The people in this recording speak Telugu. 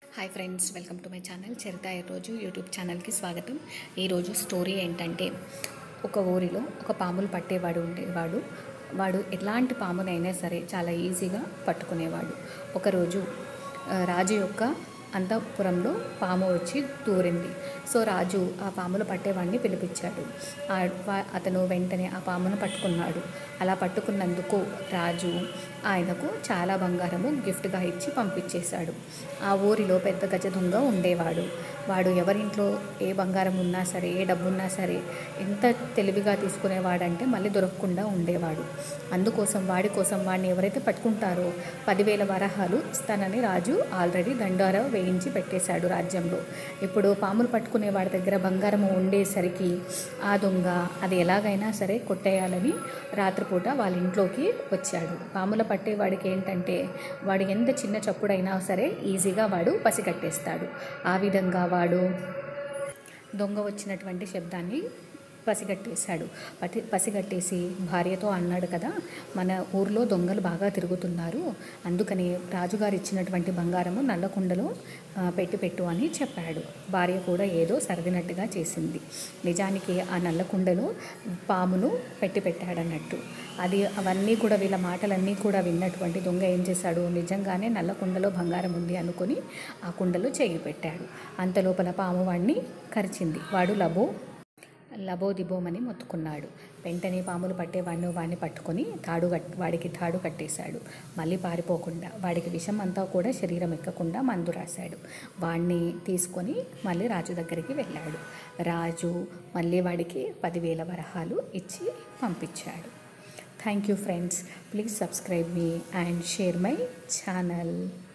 hi friends welcome to my channel Charitha ఈరోజు యూట్యూబ్ ఛానల్కి స్వాగతం ఈరోజు స్టోరీ ఏంటంటే ఒక ఊరిలో ఒక పాములు పట్టేవాడు ఉండేవాడు వాడు ఎలాంటి పామునైనా సరే చాలా ఈజీగా పట్టుకునేవాడు ఒకరోజు ఆ, రాజు యొక్క అంతఃపురంలో పాము వచ్చి దూరింది సో రాజు ఆ పాములు పట్టేవాడిని పిలిపించాడు ఆ వా- అతను వెంటనే ఆ పామును పట్టుకున్నాడు అలా పట్టుకున్నందుకు రాజు ఆయనకు చాలా బంగారము గిఫ్ట్గా ఇచ్చి పంపించేశాడు ఆ ఊరిలో పెద్ద గజ దొంగ ఉండేవాడు వాడు ఎవరింట్లో ఏ బంగారం ఉన్నా సరే ఏ డబ్బు ఉన్నా సరే ఎంత తెలివిగా తీసుకునేవాడంటే మళ్ళీ దొరకకుండా ఉండేవాడు అందుకోసం వాడి కోసం వాడిని ఎవరైతే పట్టుకుంటారో పదివేల వరహాలు ఇస్తానని రాజు ఆల్రెడీ దండార వేయించి పెట్టేశాడు రాజ్యంలో ఇప్పుడు పాములు పట్టుకునే వాడి దగ్గర బంగారం ఉండేసరికి ఆ దొంగ అది ఎలాగైనా సరే కొట్టేయాలని రాత్రిపూట వాళ్ళ ఇంట్లోకి వచ్చాడు పాముల పట్టేవాడికి ఏంటంటే వాడు ఎంత చిన్న చప్పుడైనా సరే ఈజీగా వాడు పసిగట్టేస్తాడు ఆ విధంగా వాడు దొంగ వచ్చినటువంటి శబ్దాన్ని పసిగట్టేశాడు పటి పసిగట్టేసి భార్యతో అన్నాడు కదా మన ఊర్లో దొంగలు బాగా తిరుగుతున్నారు అందుకని రాజుగారు ఇచ్చినటువంటి బంగారము నల్లకుండలో ఆ, పెట్టి పెట్టు అని చెప్పాడు భార్య కూడా ఏదో సరదినట్టుగా చేసింది నిజానికి ఆ నల్లకుండలో పామును పెట్టి పెట్టాడన్నట్టు అది అవన్నీ కూడా వీళ్ళ మాటలన్నీ కూడా విన్నటువంటి దొంగ ఏం చేశాడు నిజంగానే నల్ల కుండలో బంగారం ఉంది అనుకుని ఆ కుండలో చేయి పెట్టాడు అంతలోపల పాము వాడిని కరిచింది వాడు లబో లబోదిబోమని మొత్తుకున్నాడు వెంటనే పాములు పట్టేవాడిని వాడిని పట్టుకొని తాడు కట్ వాడికి తాడు కట్టేశాడు మళ్ళీ పారిపోకుండా వాడికి విషం అంతా కూడా శరీరం ఎక్కకుండా మందు రాశాడు వాడిని తీసుకొని మళ్ళీ రాజు దగ్గరికి వెళ్ళాడు రాజు మళ్ళీ వాడికి పదివేల వరహాలు ఇచ్చి పంపించాడు thank you friends please subscribe me and share my channel